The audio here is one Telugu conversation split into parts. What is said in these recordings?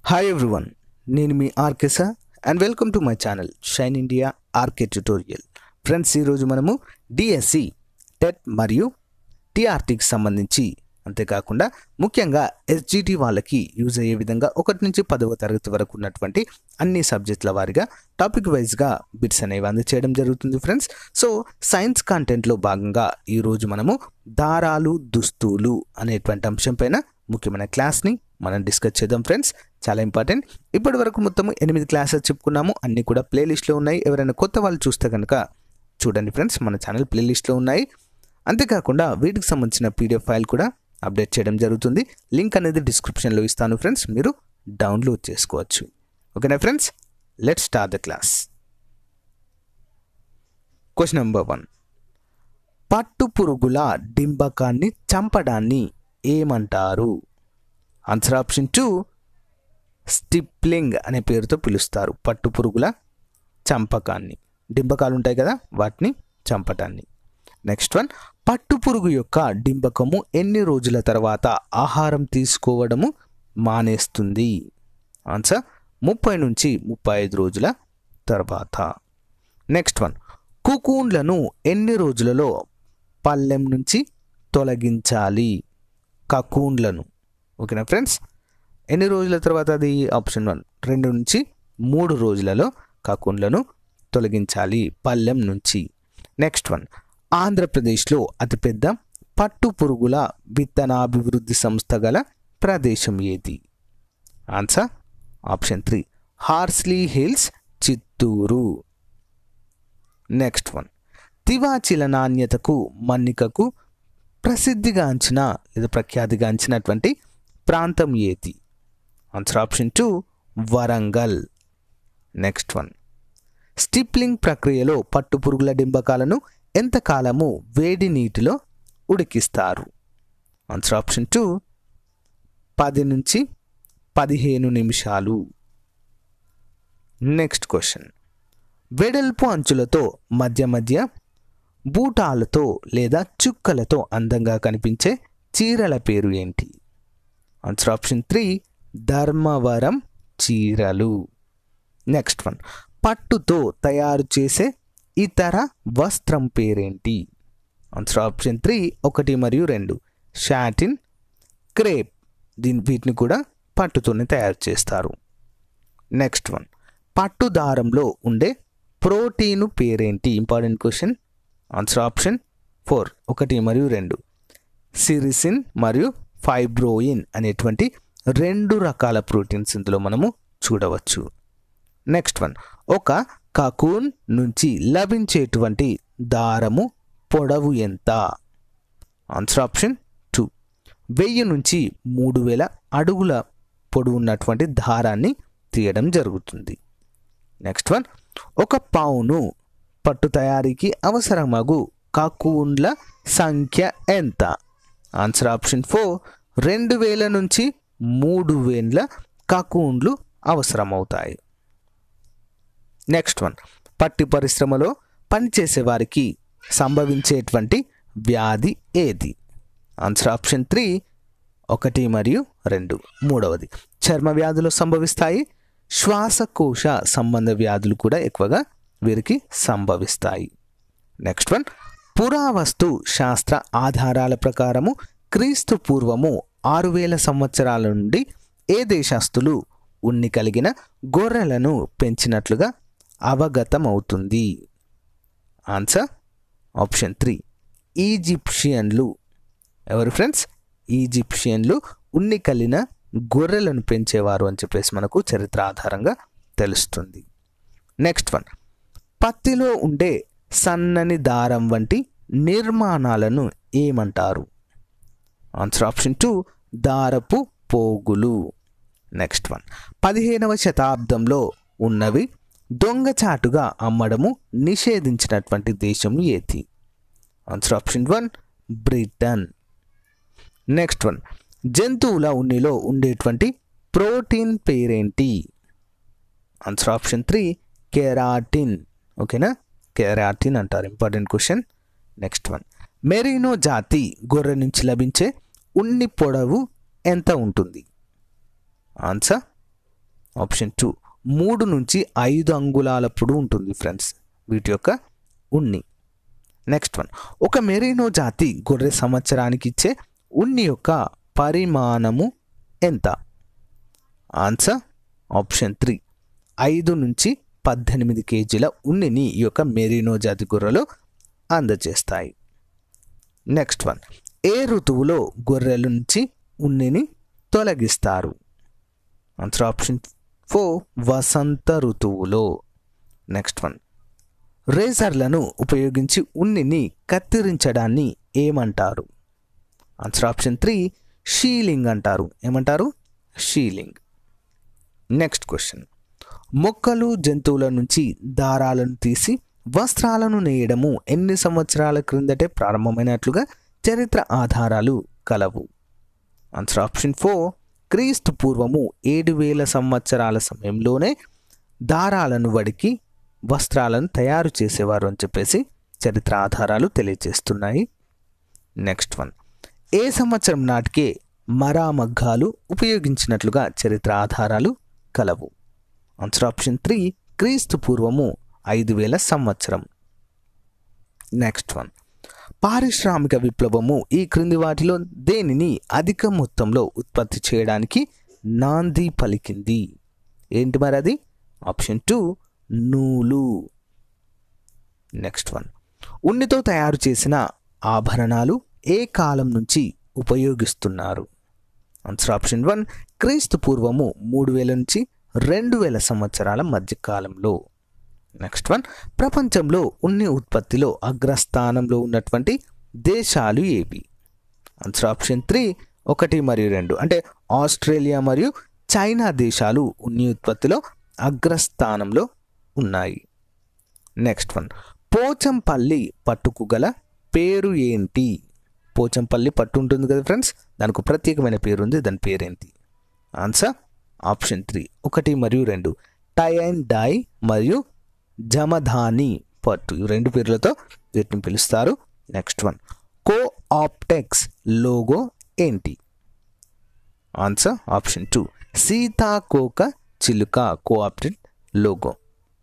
హాయ్ ఎవ్రీవన్ నేను మీ RK sir and welcome to my channel shine India RK tutorial friends ఈరోజు మనము డిఎస్సి టెట్ మరియు టీఆర్టీకి సంబంధించి అంతేకాకుండా ముఖ్యంగా ఎస్జిటి వాళ్ళకి యూజ్ అయ్యే విధంగా ఒకటి నుంచి పదవ తరగతి వరకు ఉన్నటువంటి అన్ని సబ్జెక్టుల వారిగా టాపిక్ వైజ్గా బిట్స్ అనేవి అందచేయడం జరుగుతుంది ఫ్రెండ్స్ సో సైన్స్ కంటెంట్లో భాగంగా ఈరోజు మనము దారాలు దుస్తులు అనేటువంటి అంశం పైన ముఖ్యమైన క్లాస్ని మనం డిస్కస్ చేద్దాం ఫ్రెండ్స్ చాలా ఇంపార్టెంట్ ఇప్పటి వరకు మొత్తం ఎనిమిది క్లాసెస్ చెప్పుకున్నాము అన్నీ కూడా ప్లేలిస్ట్లో ఉన్నాయి ఎవరైనా కొత్త వాళ్ళు చూస్తే కనుక చూడండి ఫ్రెండ్స్ మన ఛానల్ ప్లేలిస్ట్లో ఉన్నాయి అంతేకాకుండా వీటికి సంబంధించిన పీడిఎఫ్ ఫైల్ కూడా అప్డేట్ చేయడం జరుగుతుంది లింక్ అనేది డిస్క్రిప్షన్లో ఇస్తాను ఫ్రెండ్స్ మీరు డౌన్లోడ్ చేసుకోవచ్చు ఓకేనా friends let start the class question number one పట్టు పురుగుల డింబకాన్ని చంపడాన్ని ఏమంటారు ఆన్సర్ ఆప్షన్ టూ స్టిప్లింగ్ అనే పేరుతో పిలుస్తారు పట్టు పురుగుల చంపకాన్ని డింబకాలు ఉంటాయి కదా వాటిని చంపటాన్ని నెక్స్ట్ వన్ పట్టు పురుగు యొక్క డింబకము ఎన్ని రోజుల తర్వాత ఆహారం తీసుకోవడము మానేస్తుంది ఆన్సర్ ముప్పై నుంచి ముప్పై ఐదు రోజుల తర్వాత నెక్స్ట్ వన్ కుకూన్లను ఎన్ని రోజులలో పల్లెం నుంచి తొలగించాలి కకూన్లను ఓకేనా ఫ్రెండ్స్ ఎన్ని రోజుల తర్వాత అది ఆప్షన్ వన్ రెండు నుంచి మూడు రోజులలో కకూన్లను తొలగించాలి పల్లెం నుంచి నెక్స్ట్ వన్ ఆంధ్రప్రదేశ్లో అతిపెద్ద పట్టు పురుగుల విత్తనాభివృద్ధి సంస్థ గల ప్రదేశం ఏది answer option three Horsley Hills Chittoor next one తివాచీల నాణ్యతకు మన్నికకు ప్రసిద్ధిగాంచిన లేదా ప్రఖ్యాతిగాంచినటువంటి ప్రాంతం ఏది answer option two Warangal next one stifling ప్రక్రియలో పట్టుపురుగుల డింబకాలను ఎంతకాలము వేడి నీటిలో ఉడికిస్తారు ఆన్సర్ ఆప్షన్ టూ పది నుంచి పదిహేను నిమిషాలు నెక్స్ట్ క్వశ్చన్ వెడల్పు అంచులతో మధ్య మధ్య బూటాలతో లేదా చుక్కలతో అందంగా కనిపించే చీరల పేరు ఏంటి ఆన్సర్ ఆప్షన్ త్రీ ధర్మవరం చీరలు నెక్స్ట్ వన్ పట్టుతో తయారు చేసే ఇతర వస్త్రం పేరేంటి ఆన్సర్ ఆప్షన్ త్రీ ఒకటి మరియు రెండు షాటిన్ క్రేప్ దీని వీటిని కూడా పట్టుతోనే తయారు చేస్తారు నెక్స్ట్ వన్ పట్టు దారంలో ఉండే ప్రోటీను పేరేంటి important question answer option four ఒకటి మరియు రెండు సిరిసిన్ మరియు ఫైబ్రోయిన్ అనేటువంటి రెండు రకాల ప్రోటీన్స్ ఇందులో మనము చూడవచ్చు నెక్స్ట్ వన్ ఒక కకూన్ నుంచి లభించేటువంటి దారము పొడవు ఎంత ఆన్సర్ ఆప్షన్ టూ వెయ్యి నుంచి మూడు వేల అడుగుల పొడవు ఉన్నటువంటి దారాన్ని తీయడం జరుగుతుంది నెక్స్ట్ వన్ ఒక పౌను పట్టు తయారీకి అవసరమగు కకూన్ల సంఖ్య ఎంత ఆన్సర్ ఆప్షన్ ఫోర్ రెండు వేల నుంచి మూడు వేల కకూన్లు అవసరమవుతాయి నెక్స్ట్ వన్ పట్టి పరిశ్రమలో పనిచేసే వారికి సంభవించేటువంటి వ్యాధి ఏది ఆన్సర్ ఆప్షన్ త్రీ ఒకటి మరియు రెండు మూడవది చర్మ వ్యాధులు సంభవిస్తాయి శ్వాసకోశ సంబంధ వ్యాధులు కూడా ఎక్కువగా వీరికి సంభవిస్తాయి నెక్స్ట్ వన్ పురావస్తు శాస్త్ర ఆధారాల ప్రకారము క్రీస్తు పూర్వము ఆరు వేల సంవత్సరాల నుండి ఏ దేశస్తులు ఉన్ని కలిగిన గొర్రెలను పెంచినట్లుగా అవగతమవుతుంది ఆన్సర్ ఆప్షన్ త్రీ ఈజిప్షియన్లు ఎవరు ఫ్రెండ్స్ ఈజిప్షియన్లు ఉన్ని కలిగిన గొర్రెలను పెంచేవారు అని చెప్పేసి మనకు చరిత్ర ఆధారంగా తెలుస్తుంది నెక్స్ట్ వన్ పత్తిలో ఉండే సన్నని దారం వంటి నిర్మాణాలను ఏమంటారు ఆన్సర్ ఆప్షన్ టూ దారపు పోగులు నెక్స్ట్ వన్ పదిహేనవ శతాబ్దంలో ఉన్నవి దొంగచాటుగా అమ్మడము నిషేధించినటువంటి దేశం ఏది answer option one Britain next one జంతువుల ఉన్నిలో ఉండేటువంటి ప్రోటీన్ పేరేంటి ఆన్సర్ ఆప్షన్ త్రీ కెరాటిన్ ఓకేనా కెరాటిన్ అంటారు important question next one merino జాతి గొర్రె నుంచి లభించే ఉన్ని పొడవు ఎంత ఉంటుంది ఆన్సర్ ఆప్షన్ టూ మూడు నుంచి ఐదు అంగుళాల పొడు ఉంటుంది ఫ్రెండ్స్ వీటి యొక్క ఉన్ని నెక్స్ట్ వన్ ఒక మెరీనో జాతి గొర్రె సంవత్సరానికి ఇచ్చే ఉన్ని యొక్క పరిమాణము ఎంత ఆన్సర్ ఆప్షన్ త్రీ ఐదు నుంచి పద్దెనిమిది కేజీల ఉన్నిని ఈ యొక్క మెరీనో జాతి గొర్రెలు అందజేస్తాయి నెక్స్ట్ వన్ ఏ ఋతువులో గొర్రెల నుంచి ఉన్నిని తొలగిస్తారు ఆన్సర్ ఆప్షన్ ఫోర్ వసంత ఋతువులో నెక్స్ట్ వన్ రేజర్లను ఉపయోగించి ఉన్నిని కత్తిరించడాన్ని ఏమంటారు ఆన్సర్ ఆప్షన్ త్రీ షీలింగ్ అంటారు ఏమంటారు షీలింగ్ నెక్స్ట్ క్వశ్చన్ మొక్కలు జంతువుల నుంచి దారాలను తీసి వస్త్రాలను నేయడము ఎన్ని సంవత్సరాల క్రిందటే ప్రారంభమైనట్లుగా చరిత్ర ఆధారాలు కలవు ఆన్సర్ ఆప్షన్ ఫోర్ క్రీస్తు పూర్వము ఏడు వేల సంవత్సరాల సమయంలోనే దారాలను వడికి వస్త్రాలను తయారు చేసేవారు అని చెప్పేసి చరిత్ర ఆధారాలు తెలియజేస్తున్నాయి నెక్స్ట్ వన్ ఏ సంవత్సరం నాటికే మరామగ్గాలు ఉపయోగించినట్లుగా చరిత్ర ఆధారాలు కలవు ఆన్సర్ ఆప్షన్ త్రీ క్రీస్తు పూర్వము ఐదు వేల సంవత్సరం నెక్స్ట్ వన్ పారిశ్రామిక విప్లవము ఈ క్రింది వాటిలో దేనిని అధిక మొత్తంలో ఉత్పత్తి చేయడానికి నాంది పలికింది ఏంటి మరి అది ఆప్షన్ టూ నూలు నెక్స్ట్ వన్ ఉన్నితో తయారు చేసిన ఆభరణాలు ఏ కాలం నుంచి ఉపయోగిస్తున్నారు ఆన్సర్ ఆప్షన్ వన్ క్రీస్తు పూర్వము మూడు వేల నుంచి రెండు వేల సంవత్సరాల మధ్య కాలంలో నెక్స్ట్ వన్ ప్రపంచంలో ఉన్ని ఉత్పత్తిలో అగ్రస్థానంలో ఉన్నటువంటి దేశాలు ఏవి ఆన్సర్ ఆప్షన్ త్రీ ఒకటి మరియు రెండు అంటే ఆస్ట్రేలియా మరియు చైనా దేశాలు ఉన్ని ఉత్పత్తిలో అగ్రస్థానంలో ఉన్నాయి నెక్స్ట్ వన్ పోచంపల్లి పట్టుకు గల పేరు ఏంటి పోచంపల్లి పట్టు ఉంటుంది కదా ఫ్రెండ్స్ దానికి ప్రత్యేకమైన పేరు ఉంది దాని పేరేంటి ఆన్సర్ ఆప్షన్ త్రీ ఒకటి మరియు రెండు టై అండ్ డై మరియు జమధాని పట్టు ఈ రెండు పేర్లతో వీటిని పిలుస్తారు next one Cooptex logo ఏంటి ఆన్సర్ ఆప్షన్ టూ సీతాకోక చిలుక కోఆప్టెడ్ లోగో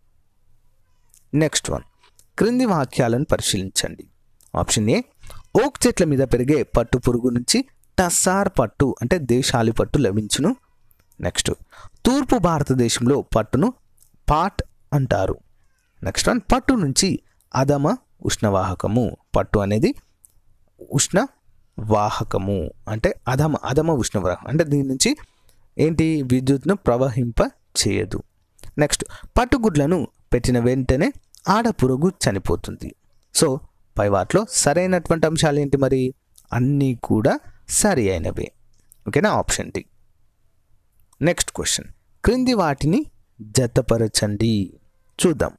నెక్స్ట్ వన్ క్రింది వాక్యాలను పరిశీలించండి ఆప్షన్ ఏ ఓక్ చెట్ల మీద పెరిగే పట్టు పురుగు నుంచి టస్సార్ పట్టు అంటే దేశాలి పట్టు లభించును నెక్స్ట్ తూర్పు భారతదేశంలో పట్టును పాట్ అంటారు నెక్స్ట్ వన్ పట్టు నుంచి అధమ ఉష్ణవాహకము పట్టు అనేది ఉష్ణ వాహకము అంటే అధమ అధమ ఉష్ణవాహకం అంటే దీని నుంచి ఏంటి విద్యుత్ను ప్రవహింప చేయదు నెక్స్ట్ పట్టుగుడ్లను పెట్టిన వెంటనే ఆడ పురుగు చనిపోతుంది సో పై వాటిలో సరైనటువంటి అంశాలు ఏంటి మరి అన్నీ కూడా సరి అయినవే ఓకేనా ఆప్షన్ డి నెక్స్ట్ క్వశ్చన్ క్రింది వాటిని జతపరచండి చూద్దాం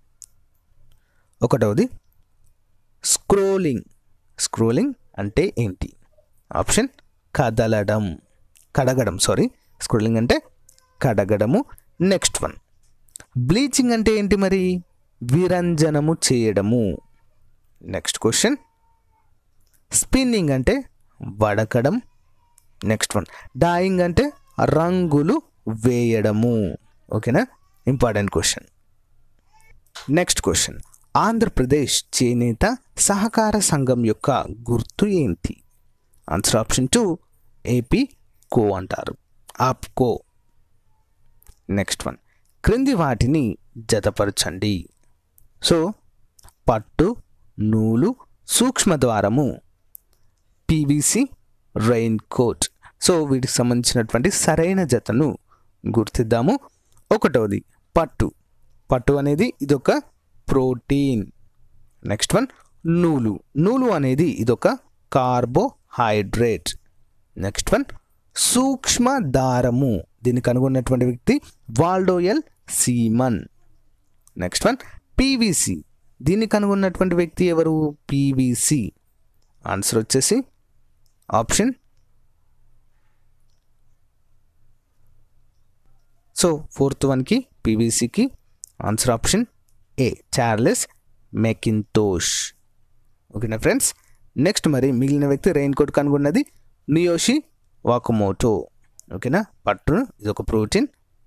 ఒకటవది స్క్రోలింగ్ స్క్రోలింగ్ అంటే ఏంటి ఆప్షన్ కదలడం కడగడం సారీ స్క్రోలింగ్ అంటే కడగడము నెక్స్ట్ వన్ బ్లీచింగ్ అంటే ఏంటి మరి విరంజనము చేయడము నెక్స్ట్ క్వశ్చన్ స్పిన్నింగ్ అంటే వడకడం నెక్స్ట్ వన్ డాయింగ్ అంటే రంగులు వేయడము ఓకేనా important question next question Andhra Pradesh చేనేత సహకార సంఘం యొక్క గుర్తు ఏంటి answer option two APCO అంటారు ఆప్ కో నెక్స్ట్ వన్ క్రింది వాటిని జతపరచండి సో పట్టు నూలు సూక్ష్మ ద్వారము పీవీసీ రెయిన్ కోట్ సో వీటికి సంబంధించినటువంటి సరైన జతను గుర్తిద్దాము ఒకటవది పట్టు పట్టు అనేది ఇదొక ప్రోటీన్ నెక్స్ట్ వన్ నూలు నూలు అనేది ఇదొక కార్బోహైడ్రేట్ నెక్స్ట్ వన్ సూక్ష్మ దారము దీన్ని కనుగొన్నటువంటి వ్యక్తి Waldo L Semon next one PVC దీన్ని కనుగొన్నటువంటి వ్యక్తి ఎవరు పీవీసీ ఆన్సర్ వచ్చేసి ఆప్షన్ సో ఫోర్త్ వన్కి పీవీసీకి answer option A Charles Macintosh ఓకేనా ఫ్రెండ్స్ నెక్స్ట్ మరి మిగిలిన వ్యక్తి రెయిన్ కోట్ కనుగొన్నది నియోషి వాకుమోటో ఓకేనా పట్టును ఇది ఒక ప్రోటీన్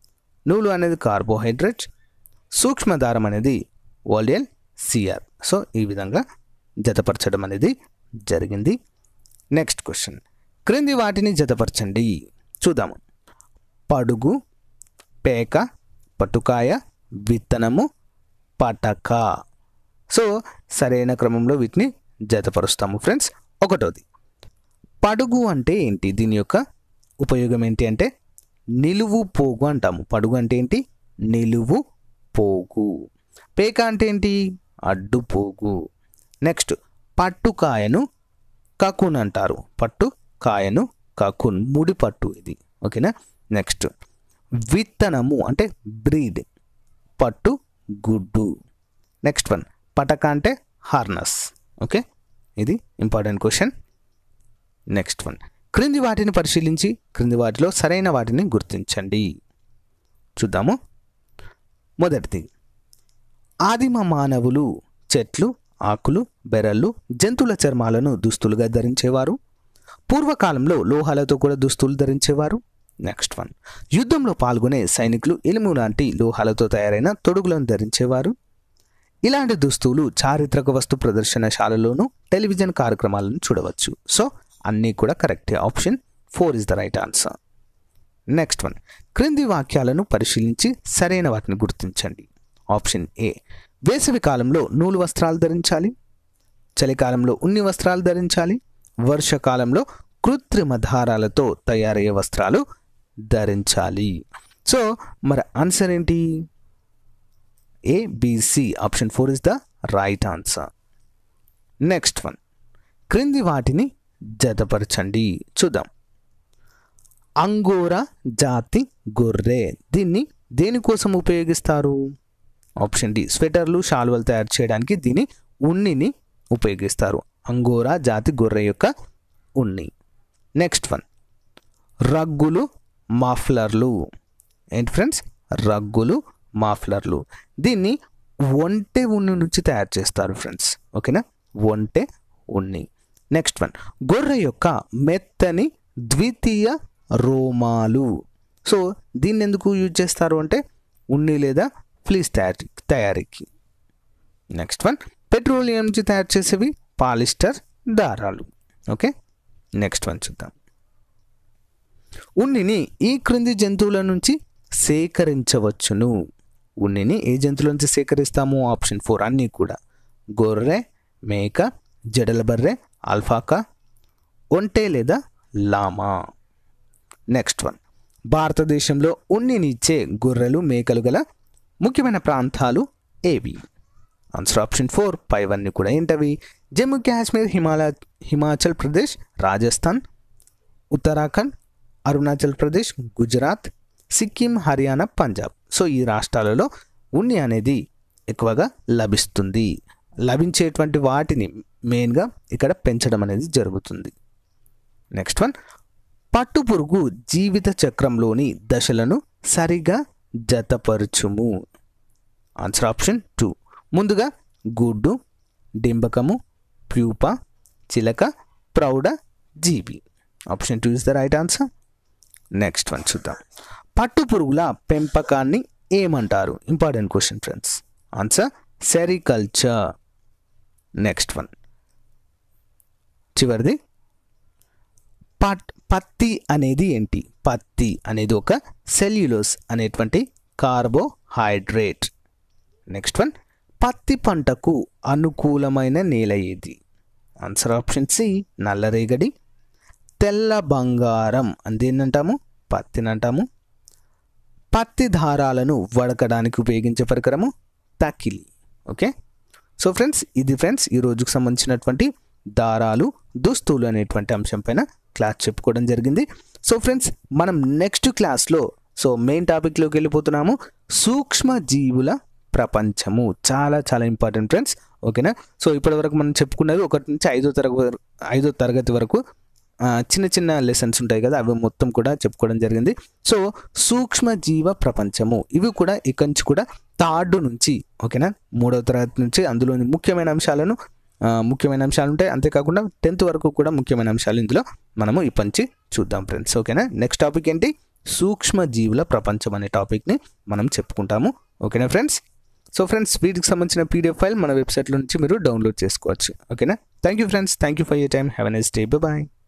నూలు అనేది కార్బోహైడ్రేట్ సూక్ష్మదారం అనేది ఓలియల్ సిఆర్ సో ఈ విధంగా జతపరచడం అనేది జరిగింది నెక్స్ట్ క్వశ్చన్ క్రింది వాటిని జతపరచండి చూద్దాము పడుగు పేక పట్టుకాయ విత్తనము పటక సో సరైన క్రమంలో వీటిని జతపరుస్తాము ఫ్రెండ్స్ ఒకటోది పడుగు అంటే ఏంటి దీని యొక్క ఉపయోగం ఏంటి అంటే నిలువు పోగు అంటాము పడుగు అంటే ఏంటి నిలువు పోగు పేక అంటే ఏంటి అడ్డు పోగు నెక్స్ట్ పట్టుకాయను కకున్ అంటారు పట్టు కాయను కకున్ ముడి పట్టు ఇది ఓకేనా నెక్స్ట్ విత్తనము అంటే బ్రీడ్ పట్టు గుడ్డు నెక్స్ట్ వన్ పటక అంటే హార్నస్ ఓకే ఇది ఇంపార్టెంట్ క్వశ్చన్ నెక్స్ట్ వన్ క్రింది వాటిని పరిశీలించి క్రింది వాటిలో సరైన వాటిని గుర్తించండి చూద్దాము మొదటిది ఆదిమ మానవులు చెట్లు ఆకులు బెరళ్ళు జంతువుల చర్మాలను దుస్తులుగా ధరించేవారు పూర్వకాలంలో లోహాలతో కూడా దుస్తులు ధరించేవారు నెక్స్ట్ వన్ యుద్ధంలో పాల్గొనే సైనికులు ఇనుము లాంటి లోహాలతో తయారైన తొడుగులను ధరించేవారు ఇలాంటి దుస్తులు చారిత్రక వస్తు ప్రదర్శనశాలలోనూ టెలివిజన్ కార్యక్రమాలను చూడవచ్చు సో అన్నీ కూడా కరెక్టే option four is the right answer next one క్రింది వాక్యాలను పరిశీలించి సరైన వాటిని గుర్తించండి ఆప్షన్ ఏ వేసవి కాలంలో నూలు వస్త్రాలు ధరించాలి చలికాలంలో ఉన్ని వస్త్రాలు ధరించాలి వర్షాకాలంలో కృత్రిమ దారాలతో తయారయ్యే వస్త్రాలు ధరించాలి సో మరి ఆన్సర్ ఏంటి ABC option four is the right answer next one క్రింది వాటిని జతపరచండి చూద్దాం అంగోరా జాతి గొర్రె దీన్ని దేనికోసం ఉపయోగిస్తారు ఆప్షన్ డి స్వెటర్లు షాల్వలు తయారు చేయడానికి దీని ఉన్నిని ఉపయోగిస్తారు అంగోరా జాతి గొర్రె యొక్క ఉన్ని నెక్స్ట్ వన్ రగ్గులు మాఫ్లర్లు ఏంటి ఫ్రెండ్స్ రగ్గులు మాఫ్లర్లు దీన్ని ఒంటె ఉన్ని నుంచి తయారు చేస్తారు ఫ్రెండ్స్ ఓకేనా ఒంటె ఉన్ని నెక్స్ట్ వన్ గొర్రె యొక్క మెత్తని ద్వితీయ రోమాలు సో దీన్ని ఎందుకు యూజ్ చేస్తారు అంటే ఉన్ని లేదా ఫ్లీస్ తయారీ తయారీకి నెక్స్ట్ వన్ పెట్రోలియం నుంచి తయారు చేసేవి పాలిస్టర్ దారాలు ఓకే నెక్స్ట్ వన్ చూద్దాం ఉన్నిని ఈ క్రింది జంతువుల నుంచి సేకరించవచ్చును ఉన్నిని ఏ జంతువుల నుంచి సేకరిస్తాము ఆప్షన్ ఫోర్ అన్నీ కూడా గొర్రె మేక జడల బర్రె అల్ఫాకా ఒంటె లేదా లామా నెక్స్ట్ వన్ భారతదేశంలో ఉన్నినిచ్చే గొర్రెలు మేకలు గల ముఖ్యమైన ప్రాంతాలు ఏవి ఆన్సర్ ఆప్షన్ ఫోర్ పైవన్నీ కూడా ఏంటవి జమ్మూ కాశ్మీర్ హిమాలయ హిమాచల్ ప్రదేశ్ రాజస్థాన్ ఉత్తరాఖండ్ అరుణాచల్ ప్రదేశ్ గుజరాత్ సిక్కిం హర్యానా పంజాబ్ సో ఈ రాష్ట్రాలలో ఉన్ని అనేది ఎక్కువగా లభిస్తుంది లభించేటువంటి వాటిని మెయిన్గా ఇక్కడ పెంచడం అనేది జరుగుతుంది నెక్స్ట్ వన్ పట్టుపురుగు జీవిత చక్రంలోని దశలను సరిగా జతపరచుము ఆన్సర్ ఆప్షన్ టూ ముందుగా గుడ్డు డింబకము ప్యూప చిలక ప్రౌఢ జీవి option two is the right answer next one చూద్దాం పట్టు పురుగుల పెంపకాన్ని ఏమంటారు important question friends answer sericulture next one చివరిది పట్ పత్తి అనేది ఏంటి పత్తి అనేది ఒక సెల్యులోస్ అనేటువంటి కార్బోహైడ్రేట్ నెక్స్ట్ వన్ పత్తి పంటకు అనుకూలమైన నేల ఏది ఆన్సర్ ఆప్షన్ సి నల్లరేగడి తెల్ల బంగారం అందేంటంటాము పత్తిని అంటాము పత్తి దారాలను వడకడానికి ఉపయోగించే పరికరము తకిలి ఓకే సో ఫ్రెండ్స్ ఇది ఫ్రెండ్స్ ఈ రోజుకు సంబంధించినటువంటి దారాలు దుస్తులు అనేటువంటి అంశం పైన క్లాస్ చెప్పుకోవడం జరిగింది సో ఫ్రెండ్స్ మనం నెక్స్ట్ క్లాస్లో సో మెయిన్ టాపిక్లోకి వెళ్ళిపోతున్నాము సూక్ష్మ జీవుల ప్రపంచము చాలా చాలా ఇంపార్టెంట్ ఫ్రెండ్స్ ఓకేనా సో ఇప్పటివరకు మనం చెప్పుకున్నది ఒకటి నుంచి ఐదో తరగతి ఐదో తరగతి వరకు ఆ, చిన్న చిన్న లెసన్స్ ఉంటాయి కదా అవి మొత్తం కూడా చెప్పుకోవడం జరిగింది సో సూక్ష్మ జీవ ప్రపంచము ఇవి కూడా ఇక్కడి నుంచి కూడా థర్డ్ నుంచి ఓకేనా మూడవ తరగతి నుంచి అందులోని ముఖ్యమైన అంశాలను ఆ, ముఖ్యమైన అంశాలు ఉంటాయి అంతేకాకుండా టెన్త్ వరకు కూడా ముఖ్యమైన అంశాలు ఇందులో మనము ఇప్పటి నుంచి చూద్దాం ఫ్రెండ్స్ ఓకేనా నెక్స్ట్ టాపిక్ ఏంటి సూక్ష్మజీవుల ప్రపంచం అనే టాపిక్ని మనం చెప్పుకుంటాము ఓకేనా ఫ్రెండ్స్ సో ఫ్రెండ్స్ వీటికి సంబంధించిన పీడిఎఫ్ ఫైల్ మన వెబ్సైట్లో నుంచి మీరు డౌన్లోడ్ చేసుకోవచ్చు ఓకేనా thank you friends thank you for your time have a nice day bye